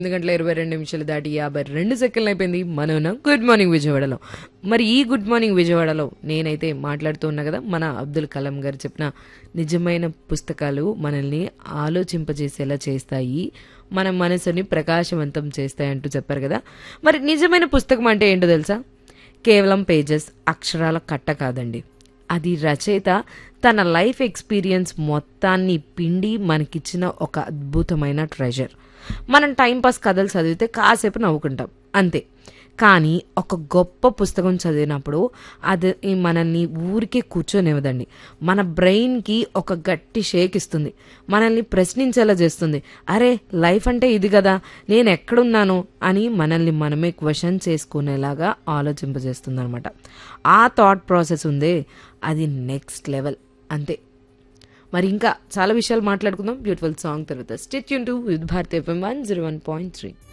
ఎనిమిది గంటల ఇరవై రెండు నిమిషాలు దాటి యాభై రెండు సెకండ్లు అయిపోయింది మన గుడ్ మార్నింగ్ విజయవాడలో మరి ఈ గుడ్ మార్నింగ్ విజయవాడలో నేనైతే మాట్లాడుతూ ఉన్నా కదా మన అబ్దుల్ కలాం గారు చెప్పిన నిజమైన పుస్తకాలు మనల్ని ఆలోచింపజేసేలా చేస్తాయి మన మనసుని ప్రకాశవంతం చేస్తాయి అంటూ చెప్పారు కదా మరి నిజమైన పుస్తకం అంటే ఏంటో తెలుసా కేవలం పేజెస్ అక్షరాల కట్ట కాదండి అది రచయిత తన లైఫ్ ఎక్స్పీరియన్స్ మొత్తాన్ని పిండి మనకిచ్చిన ఒక అద్భుతమైన ట్రెజర్ మనం టైంపాస్ కథలు చదివితే కాసేపు నవ్వుకుంటాం అంతే కానీ ఒక గొప్ప పుస్తకం చదివినప్పుడు అది మనల్ని ఊరికే కూర్చొనివ్వదండి మన బ్రెయిన్కి ఒక గట్టి షేక్ ఇస్తుంది మనల్ని ప్రశ్నించేలా చేస్తుంది అరే లైఫ్ అంటే ఇది కదా నేను ఎక్కడున్నాను అని మనల్ని మనమే క్వశ్చన్ చేసుకునేలాగా ఆలోచింపజేస్తుంది అనమాట ఆ థాట్ ప్రాసెస్ ఉందే అది నెక్స్ట్ లెవెల్ అంతే మరి ఇంకా చాలా విషయాలు మాట్లాడుకుందాం బ్యూటిఫుల్ సాంగ్ తర్వాత స్టేట్ యూన్ టు విత్ భారతీయ FM one zero one point three